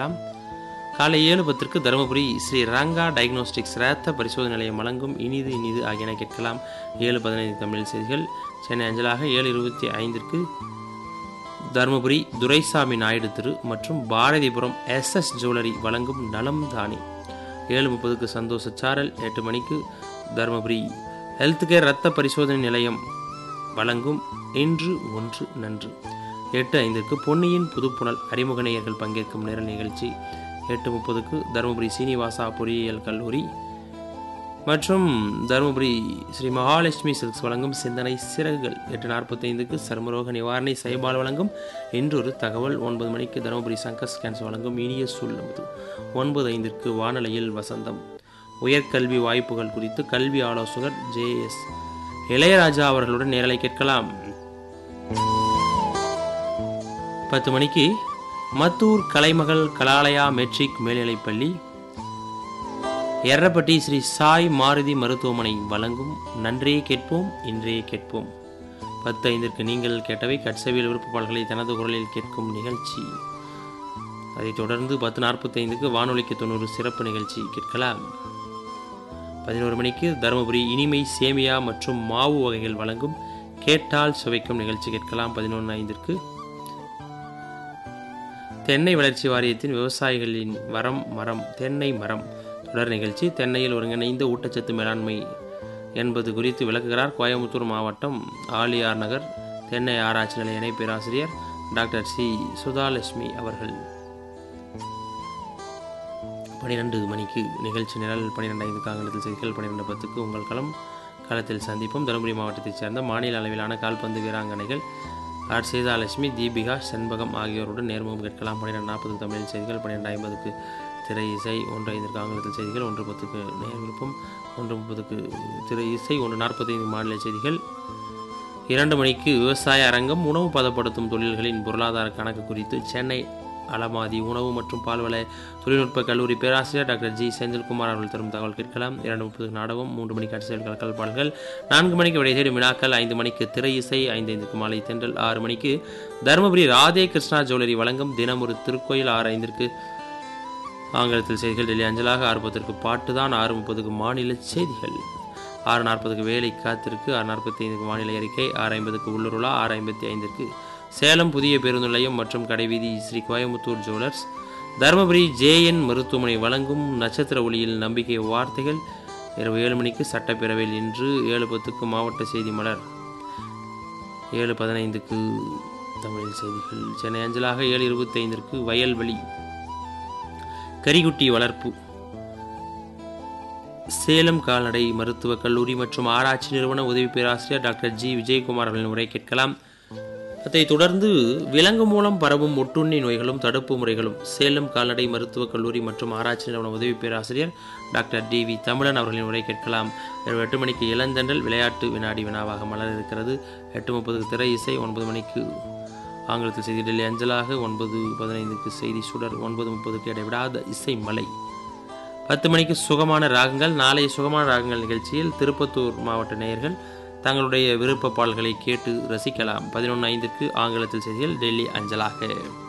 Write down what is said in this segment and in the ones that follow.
கேட்கலாம் காலை ஏழு பத்திற்கு தருமபுரி ஸ்ரீ ரங்கா டயக்னோஸ்டிக்ஸ் ரத்த பரிசோதனை நிலையம் வழங்கும் இனிது இனிது ஆகியன கேட்கலாம் ஏழு பதினைந்து தமிழ் செய்திகள் சென்னை அஞ்சலாக ஏழு இருபத்தி ஐந்திற்கு தருமபுரி துரைசாமி நாயுடு திரு மற்றும் பாரதிபுரம் எஸ் எஸ் ஜுவல்லரி வழங்கும் நலம் தானே ஏழு முப்பதுக்கு சந்தோஷ சாரல் எட்டு மணிக்கு தருமபுரி ஹெல்த் கேர் ரத்த பரிசோதனை நிலையம் வழங்கும் இன்று ஒன்று நன்று எட்டு ஐந்திற்கு பொன்னியின் புதுப்புணல் அறிமுக நேயர்கள் பங்கேற்கும் நேரல் நிகழ்ச்சி எட்டு முப்பதுக்கு தருமபுரி சீனிவாசா பொறியியல் கல்லூரி மற்றும் தருமபுரி ஸ்ரீ மகாலட்சுமி சில்க்ஸ் வழங்கும் சிந்தனை சிறகுகள் எட்டு நாற்பத்தைந்துக்கு சர்மரோக நிவாரணை சைபால் வழங்கும் இன்றொரு தகவல் ஒன்பது மணிக்கு தருமபுரி சங்கர் ஸ்கேன்ஸ் வழங்கும் இனிய சூழ்நம்பது ஒன்பது ஐந்திற்கு வானொலியில் வசந்தம் உயர்கல்வி வாய்ப்புகள் குறித்து கல்வி ஆலோசகர் ஜே எஸ் இளையராஜா அவர்களுடன் நேரலை கேட்கலாம் பத்து மணிக்கு மத்தூர் கலைமகள் கலாலயா மெட்ரிக் மேல்நிலைப்பள்ளி எர்ரப்பட்டி ஸ்ரீ சாய் மாருதி மருத்துவமனை வழங்கும் நன்றே கேட்போம் இன்றே கேட்போம் பத்து ஐந்திற்கு நீங்கள் கேட்டவை கட்சவியல் விருப்பப்பாடுகளை தனது குரலில் கேட்கும் நிகழ்ச்சி அதைத் தொடர்ந்து பத்து நாற்பத்தி ஐந்துக்கு வானொலிக்கு தொண்ணூறு சிறப்பு நிகழ்ச்சி கேட்கலாம் பதினோரு மணிக்கு தருமபுரி இனிமை சேமியா மற்றும் மாவு வகைகள் வழங்கும் கேட்டால் சுவைக்கும் நிகழ்ச்சி கேட்கலாம் பதினொன்று ஐந்திற்கு தென்னை வளர்ச்சி வாரியத்தின் விவசாயிகளின் வரம் மரம் தென்னை மரம் தொடர் நிகழ்ச்சி தென்னையில் ஒருங்கிணைந்த ஊட்டச்சத்து மேலாண்மை என்பது குறித்து விளக்குகிறார் கோயம்புத்தூர் மாவட்டம் ஆலியார் நகர் தென்னை ஆராய்ச்சி நிலைய இணை பேராசிரியர் டாக்டர் சி சுதாலட்சுமி அவர்கள் பன்னிரெண்டு மணிக்கு நிகழ்ச்சி நிரல் பன்னிரெண்டு ஐந்து காங்கிரத்தில் செய்திகள் பன்னிரெண்டு பத்துக்கு உங்கள் களம் களத்தில் சந்திப்போம் தருமபுரி மாவட்டத்தைச் சேர்ந்த மாநில அளவிலான கால்பந்து வீராங்கனைகள் ஆர் சீதாலட்சுமி தீபிகா செண்பகம் ஆகியோருடன் நேர்முகம் கேட்கலாம் பன்னிரெண்டு நாற்பது தமிழ் செய்திகள் பன்னிரெண்டு ஐம்பதுக்கு திரை இசை ஒன்று ஐந்திற்கு ஆங்கிலத்தில் செய்திகள் ஒன்று பத்துக்கு நேர் விருப்பம் ஒன்று முப்பதுக்கு திரை இசை ஒன்று நாற்பத்தைந்து மாநில செய்திகள் இரண்டு மணிக்கு விவசாய அரங்கம் உணவு பதப்படுத்தும் தொழில்களின் பொருளாதார கணக்கு குறித்து சென்னை அலமாதி உணவு மற்றும் பால்வள தொழில்நுட்ப கல்லூரி பேராசிரியர் டாக்டர் ஜி செந்தில்குமார் அவர்கள் தரும் தகவல் கேட்கலாம் இரண்டு முப்பதுக்கு நாடகம் மூன்று மணிக்கு அரசியல் கலக்கல் பாடல்கள் நான்கு மணிக்கு விடை தேடும் வினாக்கள் ஐந்து மணிக்கு திரை இசை ஐந்து ஐந்துக்கு மாலை தென்றல் ஆறு மணிக்கு தருமபுரி ராதே கிருஷ்ணா ஜுவல்லரி வழங்கும் தினம் ஒரு திருக்கோயில் ஆறு ஐந்திற்கு ஆங்கிலத்தில் செய்திகள் டெல்லி அஞ்சலாக ஆறு பத்திற்கு பாட்டு தான் ஆறு முப்பதுக்கு மாநில செய்திகள் ஆறு நாற்பதுக்கு வேலை காத்திருக்கு ஆறு நாற்பத்தி ஐந்துக்கு வானிலை அறிக்கை ஆறு ஐம்பதுக்கு உள்ளூருலா ஆறு ஐம்பத்தி ஐந்திற்கு சேலம் புதிய பேருந்து நிலையம் மற்றும் கடைவீதி ஸ்ரீ கோயம்புத்தூர் ஜுவல்லர்ஸ் தருமபுரி ஜேஎன் மருத்துவமனை வழங்கும் நட்சத்திர ஒளியில் நம்பிக்கை வார்த்தைகள் இரவு ஏழு மணிக்கு சட்டப்பேரவையில் இன்று ஏழு பத்துக்கு மாவட்ட செய்தி மலர் ஏழு பதினைந்துக்கு தமிழ் செய்திகள் சென்னை அஞ்சலாக ஏழு இருபத்தி ஐந்திற்கு வயல்வெளி கரிகுட்டி வளர்ப்பு சேலம் கால்நடை மருத்துவக் கல்லூரி மற்றும் ஆராய்ச்சி நிறுவன உதவி பேராசிரியர் டாக்டர் ஜி விஜயகுமார் அவர்களின் உரை கேட்கலாம் அதைத் தொடர்ந்து விலங்கு மூலம் பரவும் ஒட்டுண்ணி நோய்களும் தடுப்பு முறைகளும் சேலம் கால்நடை மருத்துவக் கல்லூரி மற்றும் ஆராய்ச்சி நிறுவன உதவி பேராசிரியர் டாக்டர் டி வி தமிழன் அவர்களின் உரை கேட்கலாம் இரவு எட்டு மணிக்கு இளந்தண்டல் விளையாட்டு வினாடி வினாவாக மலர் இருக்கிறது எட்டு முப்பதுக்கு திரை இசை ஒன்பது மணிக்கு ஆங்கிலத்தில் செய்தி டெல்லி அஞ்சலாக ஒன்பது பதினைந்துக்கு செய்தி சுடர் ஒன்பது முப்பதுக்கு இடைவிடாத இசை மலை பத்து மணிக்கு சுகமான ராகங்கள் நாளைய சுகமான ராகங்கள் நிகழ்ச்சியில் திருப்பத்தூர் மாவட்ட நேயர்கள் தங்களுடைய விருப்ப பாடல்களை கேட்டு ரசிக்கலாம் பதினொன்று ஐந்துக்கு ஆங்கிலத்தில் செய்திகள் டெல்லி அஞ்சலாக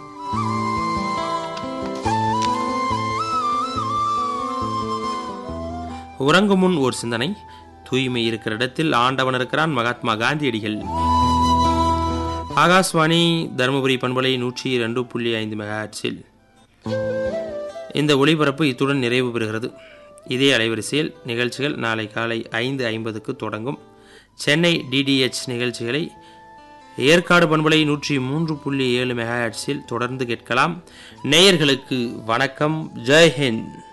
உறங்கும் முன் ஒரு சிந்தனை தூய்மை இருக்கிற இடத்தில் ஆண்டவன் இருக்கிறான் மகாத்மா காந்தியடிகள் ஆகாஷ்வாணி தருமபுரி பண்பலை நூற்றி ரெண்டு புள்ளி ஐந்து மெகாட்சில் இந்த ஒளிபரப்பு இத்துடன் நிறைவு பெறுகிறது இதே அலைவரிசையில் நிகழ்ச்சிகள் நாளை காலை ஐந்து ஐம்பதுக்கு தொடங்கும் சென்னை டிடிஎச் நிகழ்ச்சிகளை ஏற்காடு பண்பலை நூற்றி மூன்று புள்ளி ஏழு மெகாஹெட்ஸில் தொடர்ந்து கேட்கலாம் நேயர்களுக்கு வணக்கம் ஜெய் ஹிந்த்